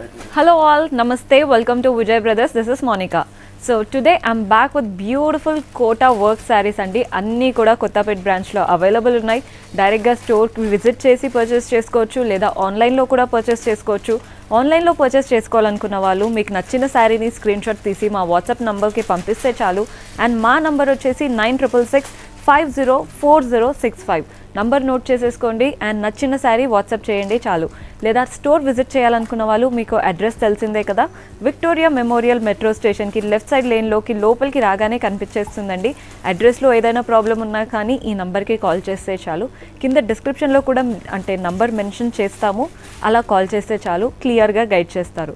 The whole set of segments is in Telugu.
Hello all, namaste, welcome to Vijay Brothers. This is Monica. So today I'm back with beautiful Kota work saris అండి అన్నీ కూడా కొత్తపేట బ్రాంచ్లో అవైలబుల్ ఉన్నాయి డైరెక్ట్గా స్టోర్కి విజిట్ చేసి పర్చేస్ చేసుకోవచ్చు లేదా ఆన్లైన్లో కూడా పర్చేస్ చేసుకోవచ్చు ఆన్లైన్లో పర్చేస్ చేసుకోవాలనుకున్న వాళ్ళు మీకు నచ్చిన శారీని స్క్రీన్ షాట్ తీసి మా వాట్సాప్ నంబర్కి పంపిస్తే చాలు అండ్ మా నంబర్ వచ్చేసి nine triple six five zero four zero six five number note చేసేసుకోండి అండ్ నచ్చిన శారీ వాట్సాప్ చేయండి చాలు లేదా స్టోర్ విజిట్ చేయాలనుకున్న వాళ్ళు మీకు అడ్రస్ తెలిసిందే కదా విక్టోరియా మెమోరియల్ మెట్రో స్టేషన్కి లెఫ్ట్ సైడ్ లేన్లోకి లోపలికి రాగానే కనిపించేస్తుందండి అడ్రస్లో ఏదైనా ప్రాబ్లం ఉన్నా కానీ ఈ నంబర్కి కాల్ చేస్తే చాలు కింద డిస్క్రిప్షన్లో కూడా అంటే నంబర్ మెన్షన్ చేస్తాము అలా కాల్ చేస్తే చాలు క్లియర్గా గైడ్ చేస్తారు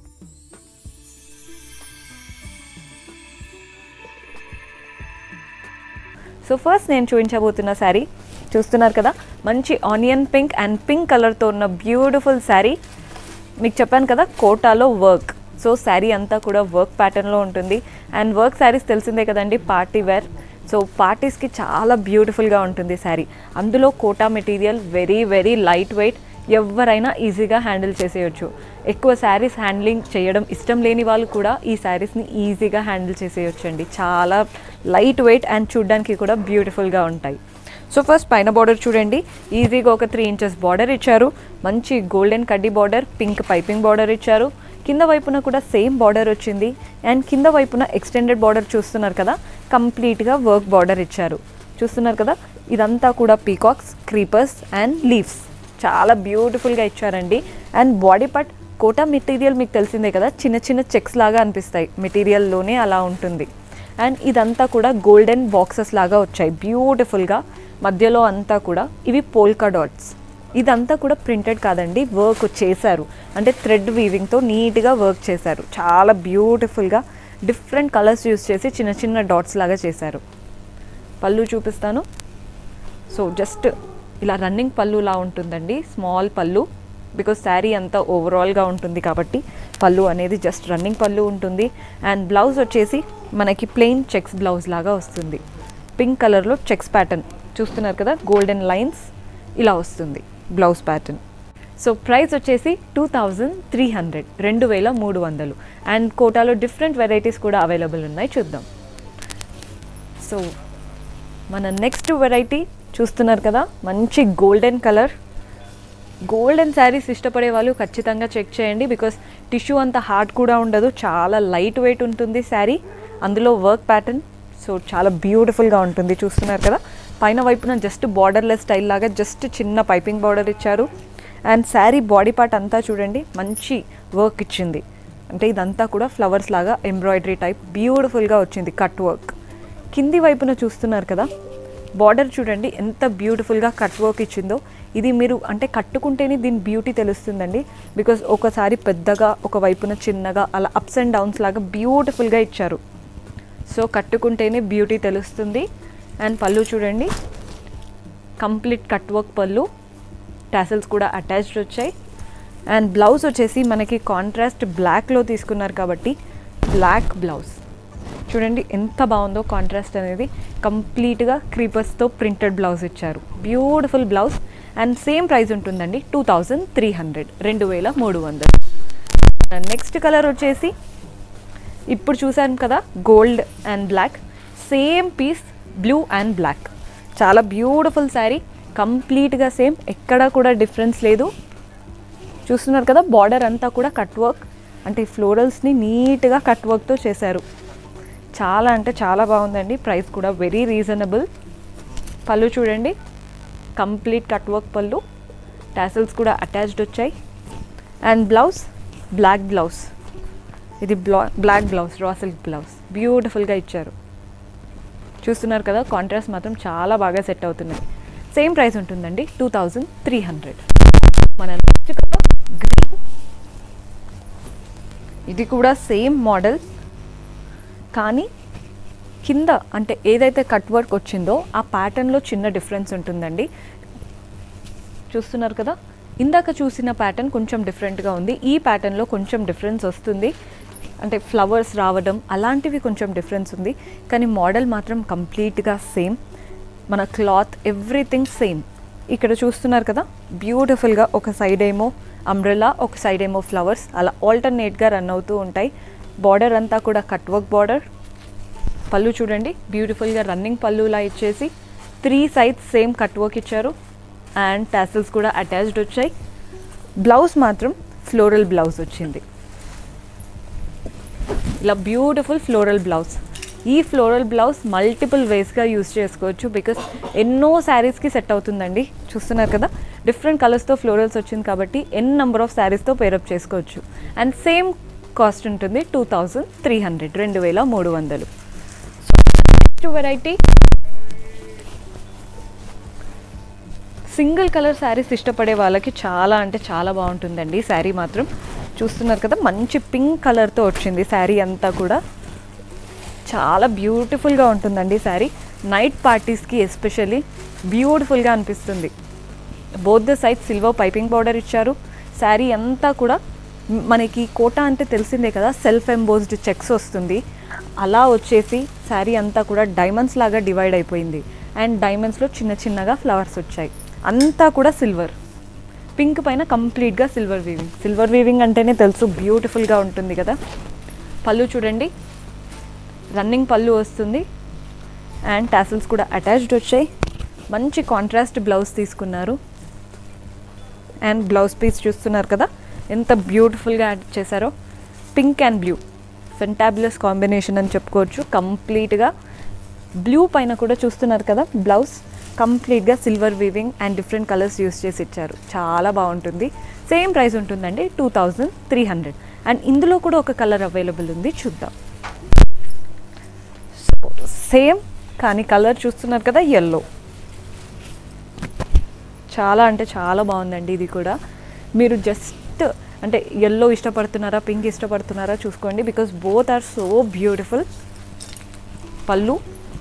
సో ఫస్ట్ నేను చూపించబోతున్న శారీ చూస్తున్నారు కదా మంచి ఆనియన్ పింక్ అండ్ పింక్ కలర్తో ఉన్న బ్యూటిఫుల్ శారీ మీకు చెప్పాను కదా కోటాలో వర్క్ సో శారీ అంతా కూడా వర్క్ ప్యాటర్న్లో ఉంటుంది అండ్ వర్క్ శారీస్ తెలిసిందే కదండి పార్టీ వేర్ సో పార్టీస్కి చాలా బ్యూటిఫుల్గా ఉంటుంది శారీ అందులో Kota material very very light weight ఎవరైనా ఈజీగా హ్యాండిల్ చేసేయచ్చు ఎక్కువ శారీస్ హ్యాండ్లింగ్ చేయడం ఇష్టం లేని వాళ్ళు కూడా ఈ శారీస్ని ఈజీగా హ్యాండిల్ చేసేయచ్చు అండి చాలా లైట్ వెయిట్ అండ్ చూడ్డానికి కూడా బ్యూటిఫుల్గా ఉంటాయి సో ఫస్ట్ పైన బార్డర్ చూడండి ఈజీగా ఒక త్రీ ఇంచెస్ బార్డర్ ఇచ్చారు మంచి గోల్డెన్ కడ్డీ బార్డర్ పింక్ పైపింగ్ బార్డర్ ఇచ్చారు కింద వైపున కూడా సేమ్ బార్డర్ వచ్చింది అండ్ కింద వైపున ఎక్స్టెండెడ్ బార్డర్ చూస్తున్నారు కదా కంప్లీట్గా వర్క్ బార్డర్ ఇచ్చారు చూస్తున్నారు కదా ఇదంతా కూడా పీకాక్స్ క్రీపర్స్ అండ్ లీవ్స్ చాలా బ్యూటిఫుల్గా ఇచ్చారండి and body part Kota material మీకు తెలిసిందే కదా చిన్న చిన్న చెక్స్ లాగా అనిపిస్తాయి మెటీరియల్లోనే అలా ఉంటుంది అండ్ ఇదంతా కూడా గోల్డెన్ బాక్సెస్ లాగా వచ్చాయి బ్యూటిఫుల్గా మధ్యలో అంతా కూడా ఇవి పోల్కా డాట్స్ ఇదంతా కూడా ప్రింటెడ్ కాదండి వర్క్ చేశారు అంటే థ్రెడ్ వీవింగ్తో నీట్గా వర్క్ చేశారు చాలా బ్యూటిఫుల్గా డిఫరెంట్ కలర్స్ యూస్ చేసి చిన్న చిన్న డాట్స్ లాగా చేశారు పళ్ళు చూపిస్తాను సో జస్ట్ ఇలా రన్నింగ్ పళ్ళులా ఉంటుందండి స్మాల్ పళ్ళు బికాస్ శారీ అంతా ఓవరాల్గా ఉంటుంది కాబట్టి పళ్ళు అనేది జస్ట్ రన్నింగ్ పళ్ళు ఉంటుంది అండ్ బ్లౌజ్ వచ్చేసి మనకి ప్లెయిన్ చెక్స్ బ్లౌజ్ లాగా వస్తుంది పింక్ కలర్లో చెక్స్ ప్యాటర్న్ చూస్తున్నారు కదా గోల్డెన్ లైన్స్ ఇలా వస్తుంది బ్లౌజ్ ప్యాటర్న్ సో ప్రైస్ వచ్చేసి టూ థౌజండ్ త్రీ హండ్రెడ్ రెండు వేల మూడు వందలు అండ్ కోటాలో డిఫరెంట్ వెరైటీస్ కూడా అవైలబుల్ ఉన్నాయి చూద్దాం సో మన నెక్స్ట్ వెరైటీ చూస్తున్నారు కదా మంచి గోల్డెన్ కలర్ గోల్డెన్ శారీస్ ఇష్టపడే వాళ్ళు ఖచ్చితంగా చెక్ చేయండి బికాస్ టిష్యూ అంత హార్డ్ కూడా ఉండదు చాలా లైట్ వెయిట్ ఉంటుంది శారీ అందులో వర్క్ ప్యాటర్న్ సో చాలా బ్యూటిఫుల్గా ఉంటుంది చూస్తున్నారు కదా పైన వైపున జస్ట్ బార్డర్లెస్ స్టైల్ లాగా జస్ట్ చిన్న పైపింగ్ బార్డర్ ఇచ్చారు అండ్ శారీ బాడీ పార్ట్ అంతా చూడండి మంచి వర్క్ ఇచ్చింది అంటే ఇదంతా కూడా ఫ్లవర్స్ లాగా ఎంబ్రాయిడరీ టైప్ బ్యూటిఫుల్గా వచ్చింది కట్ వర్క్ కింది వైపున చూస్తున్నారు కదా బార్డర్ చూడండి ఎంత బ్యూటిఫుల్గా కట్ వర్క్ ఇచ్చిందో ఇది మీరు అంటే కట్టుకుంటేనే దీని బ్యూటీ తెలుస్తుందండి బికాజ్ ఒకసారి పెద్దగా ఒక వైపున చిన్నగా అలా అప్స్ అండ్ డౌన్స్ లాగా బ్యూటిఫుల్గా ఇచ్చారు సో కట్టుకుంటేనే బ్యూటీ తెలుస్తుంది అండ్ పళ్ళు చూడండి కంప్లీట్ కట్ వర్క్ పళ్ళు టాసల్స్ కూడా అటాచ్డ్ వచ్చాయి అండ్ బ్లౌజ్ వచ్చేసి మనకి కాంట్రాస్ట్ బ్లాక్లో తీసుకున్నారు కాబట్టి బ్లాక్ బ్లౌజ్ చూడండి ఎంత బాగుందో కాంట్రాస్ట్ అనేది కంప్లీట్గా క్రీపర్స్తో ప్రింటెడ్ బ్లౌజ్ ఇచ్చారు beautiful blouse and same price ఉంటుందండి టూ థౌజండ్ త్రీ హండ్రెడ్ రెండు వేల మూడు వందలు నెక్స్ట్ కలర్ వచ్చేసి ఇప్పుడు చూసాను కదా gold and black same piece blue and black చాలా బ్యూటిఫుల్ శారీ కంప్లీట్గా సేమ్ ఎక్కడా కూడా డిఫరెన్స్ లేదు చూస్తున్నారు కదా బార్డర్ అంతా కూడా కట్ వర్క్ అంటే ఫ్లోరల్స్ని నీట్గా కట్ వర్క్తో చేశారు చాలా అంటే చాలా బాగుందండి ప్రైస్ కూడా వెరీ రీజనబుల్ పళ్ళు చూడండి కంప్లీట్ కట్ వర్క్ పళ్ళు టాసిల్స్ కూడా అటాచ్డ్ వచ్చాయి అండ్ బ్లౌజ్ బ్లాక్ బ్లౌజ్ ఇది బ్లా black blouse raw silk blouse బ్యూటిఫుల్గా ఇచ్చారు చూస్తున్నారు కదా కాంట్రాస్ట్ మాత్రం చాలా బాగా సెట్ అవుతున్నాయి సేమ్ ప్రైస్ ఉంటుందండి టూ థౌజండ్ త్రీ హండ్రెడ్ మన నెక్స్ట్ కలర్ గ్రీన్ ఇది కూడా సేమ్ మోడల్ కానీ కింద అంటే ఏదైతే కట్ వర్క్ వచ్చిందో ఆ ప్యాటర్న్లో చిన్న డిఫరెన్స్ ఉంటుందండి చూస్తున్నారు కదా ఇందాక చూసిన ప్యాటర్న్ కొంచెం డిఫరెంట్గా ఉంది ఈ ప్యాటర్న్లో కొంచెం డిఫరెన్స్ వస్తుంది అంటే ఫ్లవర్స్ రావడం అలాంటివి కొంచెం డిఫరెన్స్ ఉంది కానీ మోడల్ మాత్రం కంప్లీట్గా సేమ్ మన క్లాత్ ఎవ్రీథింగ్ సేమ్ ఇక్కడ చూస్తున్నారు కదా బ్యూటిఫుల్గా ఒక సైడ్ ఏమో అంబ్రెలా ఒక సైడ్ ఏమో ఫ్లవర్స్ అలా ఆల్టర్నేట్గా రన్ అవుతూ ఉంటాయి బార్డర్ అంతా కూడా కట్ వర్క్ బార్డర్ పళ్ళు చూడండి బ్యూటిఫుల్గా రన్నింగ్ పళ్ళులా ఇచ్చేసి three sides same cut work ఇచ్చారు అండ్ టాసిల్స్ కూడా అటాచ్డ్ వచ్చాయి బ్లౌజ్ మాత్రం ఫ్లోరల్ బ్లౌజ్ వచ్చింది ఇలా బ్యూటిఫుల్ ఫ్లోరల్ బ్లౌజ్ ఈ ఫ్లోరల్ బ్లౌజ్ మల్టిపుల్ వేస్గా యూస్ చేసుకోవచ్చు బికాస్ ఎన్నో శారీస్కి సెట్ అవుతుందండి చూస్తున్నారు కదా డిఫరెంట్ కలర్స్తో ఫ్లోరల్స్ వచ్చింది కాబట్టి ఎన్ నెంబర్ ఆఫ్ శారీస్తో పేరప్ చేసుకోవచ్చు అండ్ సేమ్ కాస్ట్ ఉంటుంది టూ థౌజండ్ త్రీ హండ్రెడ్ రెండు వేల మూడు వందలు next variety single colour sarees ఇష్టపడే వాళ్ళకి చాలా అంటే చాలా బాగుంటుందండి శారీ మాత్రం చూస్తున్నారు కదా మంచి పింక్ కలర్తో వచ్చింది శారీ అంతా కూడా చాలా బ్యూటిఫుల్గా ఉంటుందండి శారీ నైట్ పార్టీస్కి ఎస్పెషల్లీ బ్యూటిఫుల్గా అనిపిస్తుంది both the side silver piping border ఇచ్చారు శారీ అంతా కూడా మ్- మనకి కోట అంటే తెలిసిందే కదా సెల్ఫ్ ఎంబోస్డ్ చెక్స్ వస్తుంది అలా వచ్చేసి శారీ అంతా కూడా డైమండ్స్ లాగా డివైడ్ అయిపోయింది అండ్ డైమండ్స్లో చిన్న చిన్నగా ఫ్లవర్స్ వచ్చాయి అంతా కూడా సిల్వర్ పింక్ పైన కంప్లీట్గా సిల్వర్ వీవింగ్ సిల్వర్ వీవింగ్ అంటేనే తెలుసు బ్యూటిఫుల్గా ఉంటుంది కదా పళ్ళు చూడండి రన్నింగ్ పళ్ళు వస్తుంది అండ్ టాసిల్స్ కూడా అటాచ్డ్ వచ్చాయి మంచి కాంట్రాస్ట్ బ్లౌజ్ తీసుకున్నారు అండ్ బ్లౌజ్ పీస్ చూస్తున్నారు కదా ఎంత బ్యూటిఫుల్గా యాడ్ చేశారో pink and blue fantabulous combination అని చెప్పుకోవచ్చు కంప్లీట్గా బ్లూ పైన కూడా చూస్తున్నారు కదా బ్లౌజ్ కంప్లీట్గా silver weaving and different colours use చేసి ఇచ్చారు చాలా బాగుంటుంది సేమ్ ప్రైస్ ఉంటుందండి two thousand three hundred and ఇందులో కూడా ఒక కలర్ అవైలబుల్ ఉంది చూద్దాం సేమ్ కానీ కలర్ చూస్తున్నారు కదా ఎల్లో చాలా అంటే చాలా బాగుందండి ఇది కూడా మీరు జస్ట్ అంటే ఎల్లో ఇష్టపడుతున్నారా పింక్ ఇష్టపడుతున్నారా చూసుకోండి because both are so beautiful పళ్ళు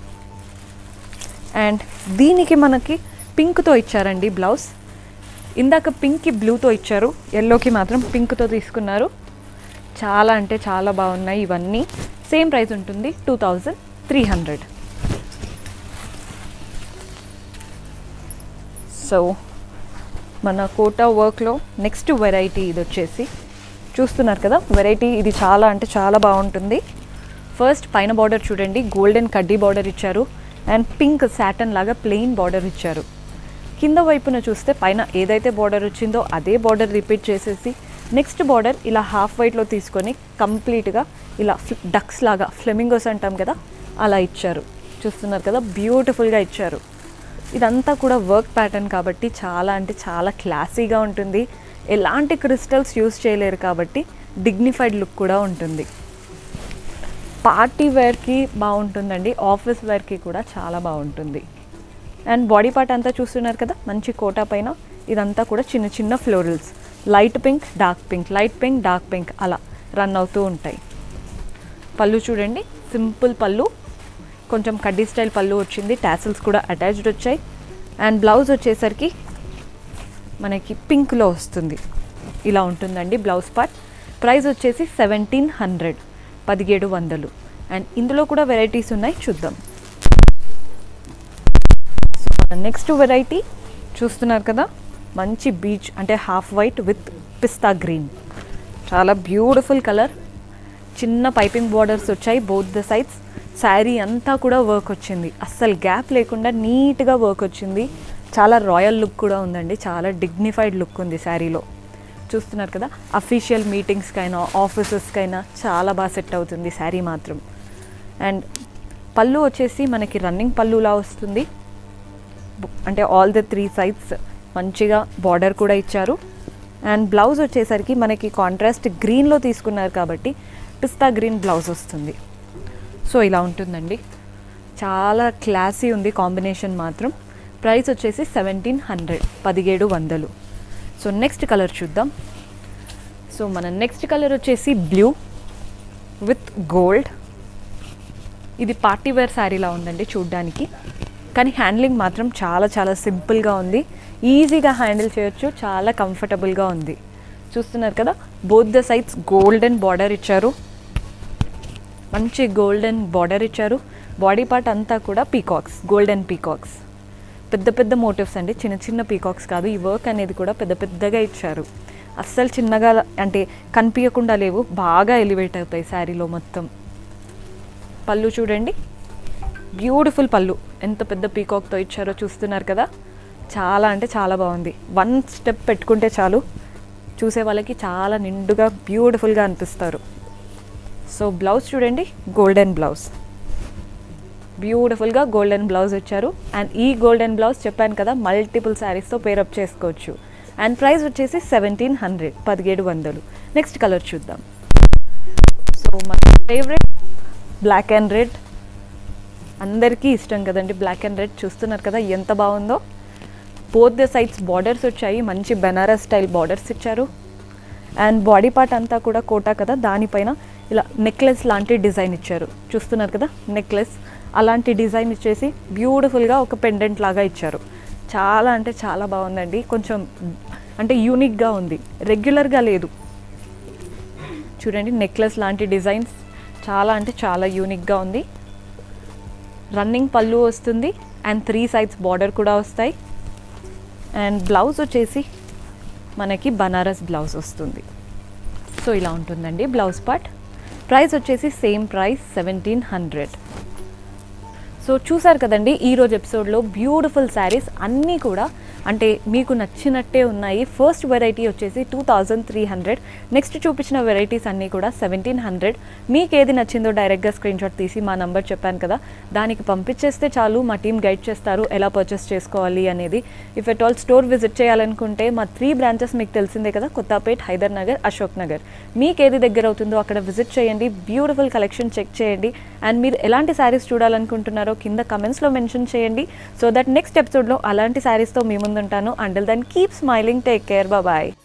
అండ్ దీనికి మనకి పింక్తో ఇచ్చారండి బ్లౌజ్ ఇందాక పింక్కి బ్లూతో ఇచ్చారు ఎల్లోకి మాత్రం పింక్తో తీసుకున్నారు చాలా అంటే చాలా బాగున్నాయి ఇవన్నీ సేమ్ ప్రైస్ ఉంటుంది two thousand three hundred so మన కోటా వర్క్లో నెక్స్ట్ వెరైటీ ఇది వచ్చేసి చూస్తున్నారు కదా వెరైటీ ఇది చాలా అంటే చాలా బాగుంటుంది ఫస్ట్ పైన బార్డర్ చూడండి గోల్డెన్ కడ్డీ బార్డర్ ఇచ్చారు అండ్ పింక్ సాటన్ లాగా ప్లెయిన్ బార్డర్ ఇచ్చారు కింద వైపున చూస్తే పైన ఏదైతే బార్డర్ వచ్చిందో అదే బార్డర్ రిపీట్ చేసేసి నెక్స్ట్ బార్డర్ ఇలా హాఫ్ వైట్లో తీసుకొని కంప్లీట్గా ఇలా డక్స్ లాగా ఫ్లెమింగోస్ అంటాం కదా అలా ఇచ్చారు చూస్తున్నారు కదా బ్యూటిఫుల్గా ఇచ్చారు ఇదంతా కూడా వర్క్ ప్యాటర్న్ కాబట్టి చాలా అంటే చాలా క్లాసీగా ఉంటుంది ఎలాంటి క్రిస్టల్స్ యూస్ చేయలేరు కాబట్టి డిగ్నిఫైడ్ లుక్ కూడా ఉంటుంది పార్టీ వేర్కి బాగుంటుందండి ఆఫీస్ వేర్కి కూడా చాలా బాగుంటుంది అండ్ బాడీ పార్ట్ అంతా చూస్తున్నారు కదా మంచి కోటా పైన ఇదంతా కూడా చిన్న చిన్న florals light pink dark pink light pink dark pink అలా రన్ అవుతూ ఉంటాయి పళ్ళు చూడండి సింపుల్ పళ్ళు కొంచెం కడ్డీ స్టైల్ పళ్ళు వచ్చింది టాసిల్స్ కూడా అటాచ్డ్ వచ్చాయి అండ్ బ్లౌజ్ వచ్చేసరికి మనకి పింక్లో వస్తుంది ఇలా ఉంటుందండి బ్లౌజ్ పార్ట్ ప్రైస్ వచ్చేసి సెవెంటీన్ హండ్రెడ్ పదిహేడు వందలు అండ్ ఇందులో కూడా వెరైటీస్ ఉన్నాయి చూద్దాం నెక్స్ట్ వెరైటీ చూస్తున్నారు కదా మంచి బీచ్ అంటే half white with pista green చాలా బ్యూటిఫుల్ కలర్ చిన్న పైపింగ్ బార్డర్స్ వచ్చాయి బోత్ ద సైడ్స్ శారీ అంతా కూడా వర్క్ వచ్చింది అస్సలు గ్యాప్ లేకుండా నీట్గా వర్క్ వచ్చింది చాలా రాయల్ లుక్ కూడా ఉందండి చాలా డిగ్నిఫైడ్ లుక్ ఉంది శారీలో చూస్తున్నారు కదా అఫీషియల్ మీటింగ్స్కైనా ఆఫీసెస్కైనా చాలా బాగా సెట్ అవుతుంది శారీ మాత్రం అండ్ పళ్ళు వచ్చేసి మనకి రన్నింగ్ పళ్ళులా వస్తుంది బు- అంటే ఆల్ ద త్రీ సైడ్స్ మంచిగా బార్డర్ కూడా ఇచ్చారు అండ్ బ్లౌజ్ వచ్చేసరికి మనకి కాంట్రాస్ట్ గ్రీన్లో తీసుకున్నారు కాబట్టి పిస్తా గ్రీన్ బ్లౌజ్ వస్తుంది సో ఇలా ఉంటుందండి చాలా క్లాసీ ఉంది కాంబినేషన్ మాత్రం ప్రైస్ వచ్చేసి సెవెంటీన్ హండ్రెడ్ పదిహేడు వందలు సో నెక్స్ట్ కలర్ చూద్దాం సో మన నెక్స్ట్ కలర్ వచ్చేసి బ్లూ విత్ గోల్డ్ ఇది పార్టీ వేర్ శారీలా ఉందండి చూడ్డానికి కానీ హ్యాండ్లింగ్ మాత్రం చాలా చాలా సింపుల్గా ఉంది ఈజీగా హ్యాండిల్ చేయొచ్చు చాలా కంఫర్టబుల్గా ఉంది చూస్తున్నారు కదా both the sides golden border ఇచ్చారు మంచి గోల్డెన్ బార్డర్ ఇచ్చారు బాడీ పార్ట్ అంతా కూడా పీకాక్స్ గోల్డెన్ పీకాక్స్ పెద్ద పెద్ద మోటివ్స్ అండి చిన్న చిన్న పీకాక్స్ కాదు ఈ వర్క్ అనేది కూడా పెద్ద పెద్దగా ఇచ్చారు అస్సలు చిన్నగా అంటే కనిపించకుండా లేవు బాగా ఎలివేట్ అవుతాయి శారీలో మొత్తం పళ్ళు చూడండి బ్యూటిఫుల్ పళ్ళు ఎంత పెద్ద పీకాక్తో ఇచ్చారో చూస్తున్నారు కదా చాలా అంటే చాలా బాగుంది వన్ స్టెప్ పెట్టుకుంటే చాలు చూసే వాళ్ళకి చాలా నిండుగా బ్యూటిఫుల్గా అనిపిస్తారు సో బ్లౌజ్ చూడండి గోల్డెన్ బ్లౌజ్ బ్యూటిఫుల్గా గోల్డెన్ బ్లౌజ్ ఇచ్చారు అండ్ ఈ గోల్డెన్ బ్లౌజ్ చెప్పాను కదా మల్టిపుల్ శారీస్తో పేరప్ చేసుకోవచ్చు అండ్ ప్రైస్ వచ్చేసి సెవెంటీన్ హండ్రెడ్ పదిహేడు వందలు నెక్స్ట్ కలర్ చూద్దాం సో మన ఫేవరెట్ బ్లాక్ అండ్ రెడ్ అందరికీ ఇష్టం కదండి బ్లాక్ అండ్ రెడ్ చూస్తున్నారు కదా ఎంత బాగుందో బోత్ ద సైడ్స్ బార్డర్స్ వచ్చాయి మంచి బెనారస్ స్టైల్ బార్డర్స్ ఇచ్చారు అండ్ బాడీ పార్ట్ అంతా కూడా కోటా కదా దానిపైన ఇలా నెక్లెస్ లాంటి డిజైన్ ఇచ్చారు చూస్తున్నారు కదా నెక్లెస్ అలాంటి డిజైన్ ఇచ్చేసి బ్యూటిఫుల్గా ఒక పెండెంట్ లాగా ఇచ్చారు చాలా అంటే చాలా బాగుందండి కొంచెం అంటే యూనిక్గా ఉంది రెగ్యులర్గా లేదు చూడండి నెక్లెస్ లాంటి డిజైన్స్ చాలా అంటే చాలా యూనిక్గా ఉంది రన్నింగ్ పళ్ళు వస్తుంది అండ్ త్రీ సైడ్స్ బార్డర్ కూడా వస్తాయి అండ్ బ్లౌజ్ వచ్చేసి మనకి బనారస్ బ్లౌజ్ వస్తుంది సో ఇలా ఉంటుందండి బ్లౌజ్ పార్ట్ ప్రైస్ వచ్చేసి same price seventeen hundred so చూసారు కదండి ఈరోజు ఎపిసోడ్లో బ్యూటిఫుల్ శారీస్ అన్నీ కూడా అంటే మీకు నచ్చినట్టే ఉన్నాయి ఫస్ట్ వెరైటీ వచ్చేసి two thousand three hundred next చూపించిన వెరైటీస్ అన్నీ కూడా సెవెంటీన్ హండ్రెడ్ మీకు ఏది నచ్చిందో డైరెక్ట్గా స్క్రీన్ షాట్ తీసి మా నంబర్ చెప్పాను కదా దానికి పంపించేస్తే చాలు మా టీం గైడ్ చేస్తారు ఎలా పర్చేస్ చేసుకోవాలి అనేది if at all store visit చేయాలనుకుంటే మా త్రీ బ్రాంచెస్ మీకు తెలిసిందే కదా కొత్తపేట్ హైదర్ నగర్ అశోక్ నగర్ మీకు ఏది దగ్గర అవుతుందో అక్కడ విజిట్ చేయండి బ్యూటిఫుల్ కలెక్షన్ చెక్ చేయండి అండ్ మీరు ఎలాంటి శారీస్ చూడాలనుకుంటున్నారో కింద కమెంట్స్లో మెన్షన్ చేయండి సో దట్ నెక్స్ట్ ఎపిసోడ్లో అలాంటి శారీస్తో మీ ముందుంటాను until then keep smiling take care bye